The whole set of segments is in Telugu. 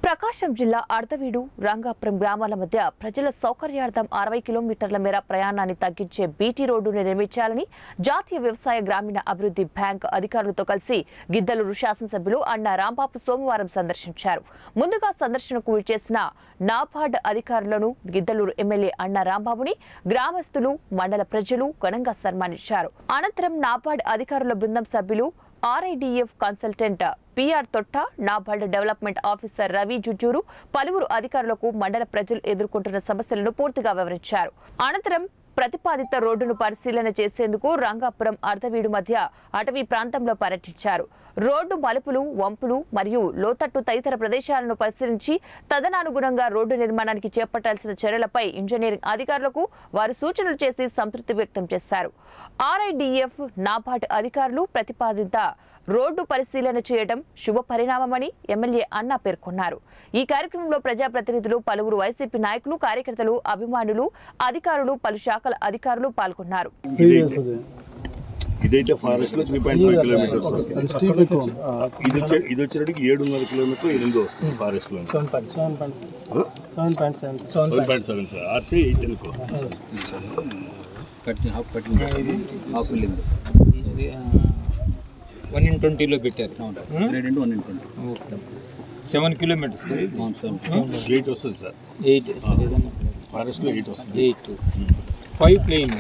ప్రకాశం జిల్లా అర్ధవీడు రంగాపురం గ్రామాల మధ్య ప్రజల సౌకర్యార్థం అరవై కిలోమీటర్ల మేర ప్రయాణాన్ని తగ్గించే బీటీ రోడ్డును నిర్మించాలని జాతీయ వ్యవసాయ గ్రామీణ అభివృద్ధి బ్యాంక్ అధికారులతో కలిసి గిద్దలూరు శాసనసభ్యులు అన్న రాంబాబు సోమవారం సందర్శించారు ముందుగా సందర్శనకు విచ్చేసిన నాబార్డ్ అధికారులను గిద్దలూరు ఎమ్మెల్యే అన్న రాంబాబుని గ్రామస్తులు మండల ప్రజలు ఘనంగా సన్మానించారు అనంతరం నాబార్డ్ అధికారుల బృందం సభ్యులు R I D F consultant P R Totta NABARD development officer Ravi Jujuru పలువురు అధికారులకు మండల ప్రజలు ఎదుర్కొంటున్న సమస్యలను పూర్తిగా వివరించారు అనంతరం ప్రతిపాదిత రోడ్డును పరిశీలన చేసేందుకు రంగాపురం అర్ధవీడు మధ్య అటవీ ప్రాంతంలో పర్యటించారు రోడ్డు మలుపులు వంపులు మరియు లోతట్టు తదితర ప్రదేశాలను పరిశీలించి తదనానుగుణంగా రోడ్డు నిర్మాణానికి చేపట్టాల్సిన చర్యలపై ఇంజనీరింగ్ అధికారులకు వారు సూచనలు చేసి సంతృప్తి వ్యక్తం చేశారు ఆర్ఐడిఎఫ్ నాబార్డ్ అధికారులు ప్రతిపాదిత రోడ్డు పరిశీలన చేయడం శుభ పరిణామమని ఎమ్మెల్యే అన్నా పేర్కొన్నారు ఈ కార్యక్రమంలో ప్రజాప్రతినిధులు పలువురు వైసీపీ నాయకులు కార్యకర్తలు అభిమానులు అధికారులు పలు శాఖల అధికారులు పాల్గొన్నారు ఇదైతే ఇదైతే ఫారెస్ట్ లో త్రీ పాయింట్ ఫైవ్ కిలోమీటర్స్ వస్తుంది స్టీప్ ఎక్కువ ఉంది. ఇది వచ్చే ఇది వచ్చేటికి ఏడున్నర కిలోమీటర్ ఎనిమిది వస్తుంది ఫారెస్ట్ లో seven point seven point seven point seven seven seven point seven sir R C eight అనుకో కట్టింగ్ హాఫ్ కట్టింగ్ హాఫ్ వెళ్ళింది ఇది వన్ ఇన్ ట్వంటీలో పెట్టారు grade into one in twenty seven kilometres eight వస్తుంది సార్ ఎయిట్ ఫారెస్ట్ లో ఎయిట్ వస్తుంది ఎయిట్ ఫైవ్ ప్లేన్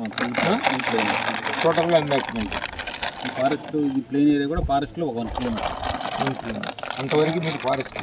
టోటల్గా ఎంబాక్మెంట్ ఫారెస్ట్ ఇది ప్లేన్ ఏరియా కూడా ఫారెస్ట్లో ఒక వన్ కిలోమీటర్ అంతవరకు మీరు ఫారెస్ట్